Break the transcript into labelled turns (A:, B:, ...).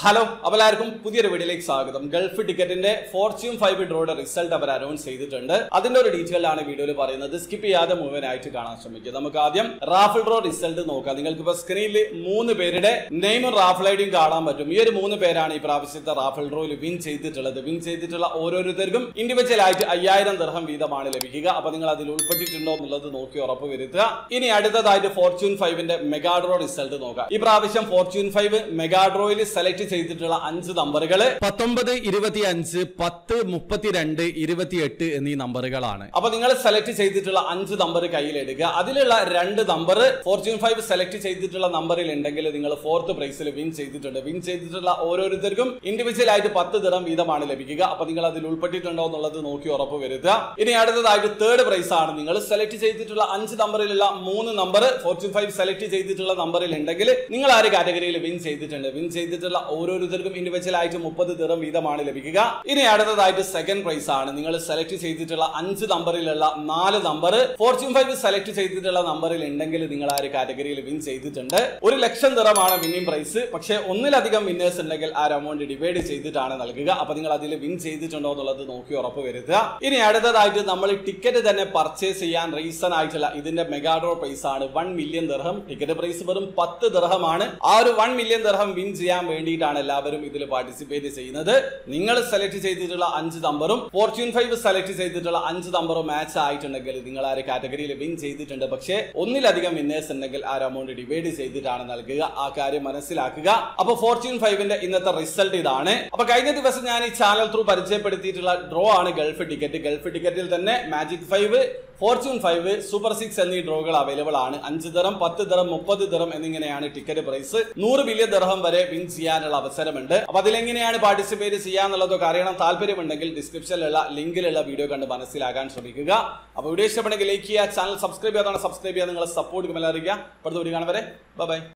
A: hello അപ്പോൾ എല്ലാവർക്കും പുതിയൊരു വീഡിയോയിലേക്ക് സ്വാഗതം ഗൾഫ് ടിക്കറ്റിന്റെ ഫോർച്യൂൺ ഫൈവ് ഡ്രോയുടെ റിസൾട്ട് അവർ അനൗൺസ് ചെയ്തിട്ടുണ്ട് അതിന്റെ ഒരു ഡീറ്റെയിൽ ആണ് വീഡിയോയിൽ പറയുന്നത് സ്കിപ്പ് ചെയ്യാതെ മുഴുവനായിട്ട് കാണാൻ ശ്രമിക്കുക നമുക്ക് ആദ്യം റാഫിൾ ഡ്രോ റിസൾട്ട് നോക്കാം നിങ്ങൾക്ക് ഇപ്പോൾ സ്ക്രീനിൽ മൂന്ന് പേരുടെ നെയിമും റാഫിൾ ഐഡിയും കാണാൻ പറ്റും ഈ ഒരു മൂന്ന് പേരാണ് ഈ പ്രാവശ്യത്തെ റാഫിൾ ഡ്രോയിൽ വിൻ ചെയ്തിട്ടുള്ളത് വിൻ ചെയ്തിട്ടുള്ള ഓരോരുത്തർക്കും ഇൻഡിവിജ്വൽ ആയിട്ട് അയ്യായിരം ദർഹം വീതമാണ് ലഭിക്കുക അപ്പൊ നിങ്ങൾ അതിൽ ഉൾപ്പെട്ടിട്ടുണ്ടോ എന്നുള്ളത് നോക്കി ഉറപ്പ് വരുത്തുക ഇനി അടുത്തതായിട്ട് ഫോർച്യൂൺ ഫൈവിന്റെ മെഗാ ഡ്രോ റിസൾട്ട് നോക്കാം ഈ പ്രാവശ്യം ഫോർച്യൂൺ ഫൈവ് മെഗാ ഡ്രോയിൽ സെലക്ട് ചെയ്തിട്ടുള്ള അഞ്ച് നമ്പറുകള് പത്തൊമ്പത് ഇരുപത്തി അഞ്ച് പത്ത് മുപ്പത്തിരണ്ട് ഇരുപത്തിയെട്ട് എന്നീ നമ്പറുകളാണ് അപ്പൊ നിങ്ങൾ സെലക്ട് ചെയ്തിട്ടുള്ള അഞ്ച് നമ്പർ കയ്യിലെടുക്കുക അതിലുള്ള രണ്ട് നമ്പർ ഫോർച്യൂൺ ഫൈവ് സെലക്ട് ചെയ്തിട്ടുള്ള നമ്പറിൽ ഉണ്ടെങ്കിൽ നിങ്ങൾ ഫോർത്ത് പ്രൈസിൽ വിൻ ചെയ്തിട്ടുണ്ട് വിൻ ചെയ്തിട്ടുള്ള ഓരോരുത്തർക്കും ഇൻഡിവിജ്വൽ ആയിട്ട് പത്ത് ദിറം വീതമാണ് ലഭിക്കുക അപ്പൊ നിങ്ങൾ അതിൽ ഉൾപ്പെട്ടിട്ടുണ്ടോ എന്നുള്ളത് നോക്കി ഉറപ്പ് വരുത്തുക ഇനി അടുത്തതായിട്ട് തേർഡ് പ്രൈസ് ആണ് നിങ്ങൾ സെലക്ട് ചെയ്തിട്ടുള്ള അഞ്ച് നമ്പറിലുള്ള മൂന്ന് നമ്പർ ഫോർച്യൂൺ ഫൈവ് സെലക്ട് ചെയ്തിട്ടുള്ള നമ്പറിൽ ഉണ്ടെങ്കിൽ നിങ്ങൾ ആ ഒരു കാറ്റഗറിയിൽ വിൻ ചെയ്തിട്ടുണ്ട് വിൻ ചെയ്തിട്ടുള്ള ഓരോരുത്തർക്കും ഇൻഡിവിജ്വൽ ആയിട്ട് മുപ്പത് ദിറം വീതമാണ് ലഭിക്കുക ഇനി അടുത്തതായിട്ട് സെക്കൻഡ് പ്രൈസ് ആണ് നിങ്ങൾ സെലക്ട് ചെയ്തിട്ടുള്ള അഞ്ച് നമ്പറിലുള്ള നാല് നമ്പർ ഫോർച്യൂൺ ഫൈവ് സെലക്ട് ചെയ്തിട്ടുള്ള നമ്പറിൽ ഉണ്ടെങ്കിൽ നിങ്ങൾ ആ ഒരു കാറ്റഗറിയിൽ വിൻ ചെയ്തിട്ടുണ്ട് ഒരു ലക്ഷം ദിറമാണ് വിന്നിംഗ് പ്രൈസ് പക്ഷേ ഒന്നിലധികം വിന്നേഴ്സ് ഉണ്ടെങ്കിൽ ആ ഒരു എമൗണ്ട് ഡിവൈഡ് ചെയ്തിട്ടാണ് നൽകുക അപ്പൊ നിങ്ങൾ അതിൽ വിൻ ചെയ്തിട്ടുണ്ടോ എന്നുള്ളത് നോക്കി ഉറപ്പ് വരുത്തുക ഇനി അടുത്തതായിട്ട് നമ്മൾ ടിക്കറ്റ് തന്നെ പർച്ചേസ് ചെയ്യാൻ റീസൺ ആയിട്ടുള്ള ഇതിന്റെ മെഗാഡ്രോ പ്രൈസ് ആണ് one million dirham ticket prize വെറും പത്ത് ദർഹമാണ് ആ ഒരു വൺ മില്യൺ ദർഹം വിൻ ചെയ്യാൻ വേണ്ടിയിട്ടാണ് എല്ലാവരും ഇതിൽ പാർട്ടിസിപ്പേറ്റ് ചെയ്യുന്നത് നിങ്ങൾ സെലക്ട് ചെയ്തിട്ടുള്ള അഞ്ച് നമ്പറും ഫോർച്യൂൺ ഫൈവ് സെലക്ട് ചെയ്തിട്ടുള്ള അഞ്ച് നമ്പറും മാച്ച് ആയിട്ടുണ്ടെങ്കിൽ നിങ്ങൾ ആ ഒരു കാറ്റഗറിയിൽ വിൻ ചെയ്തിട്ടുണ്ട് പക്ഷേ ഒന്നിലധികം വിന്നേഴ്സ് ഉണ്ടെങ്കിൽ ആ ഒരു എമൗണ്ട് ഡിവൈഡ് ചെയ്തിട്ടാണ് നൽകുക ആ കാര്യം മനസ്സിലാക്കുക അപ്പൊ ഫോർച്യൂൺ ഫൈവിന്റെ ഇന്നത്തെ റിസൾട്ട് ഇതാണ് അപ്പൊ കഴിഞ്ഞ ദിവസം ഞാൻ ഈ ചാനൽ ത്രൂ പരിചയപ്പെടുത്തിയിട്ടുള്ള ഡ്രോ ആണ് ഗൾഫ് ടിക്കറ്റ് ഗൾഫ് ടിക്കറ്റിൽ തന്നെ magic five fortune five super six എന്നീ ഡ്രോകൾ അവൈലബിൾ ആണ് അഞ്ച് ദിറം പത്ത് ദിറം മുപ്പത് ദിറം എന്നിങ്ങനെയാണ് ടിക്കറ്റ് പ്രൈസ് നൂറ് ബില്യൺ ദിർഹം വരെ വിൻ ചെയ്യാനുള്ള അവസരമുണ്ട് അപ്പൊ അതിലെങ്ങനെയാണ് പാർട്ടിസിപ്പേറ്റ് ചെയ്യാന്നുള്ളതൊക്കെ അറിയണം താല്പര്യമുണ്ടെങ്കിൽ ഡിസ്ക്രിപ്ഷനിലുള്ള ലിങ്കിലുള്ള വീഡിയോ കണ്ട് മനസ്സിലാക്കാൻ ശ്രമിക്കുക അപ്പൊ വീഡിയോ ഇഷ്ടപ്പെടുന്നെങ്കിൽ ലൈക്ക് ചെയ്യുക ചാനൽ സബ്സ്ക്രൈബ് ചെയ്യാതാണ് സബ്സ്ക്രൈബ് ചെയ്യുക നിങ്ങളെ സപ്പോർട്ട് അറിയിക്കുക അടുത്ത വീഡിയോ കാണുവരെ ബൈ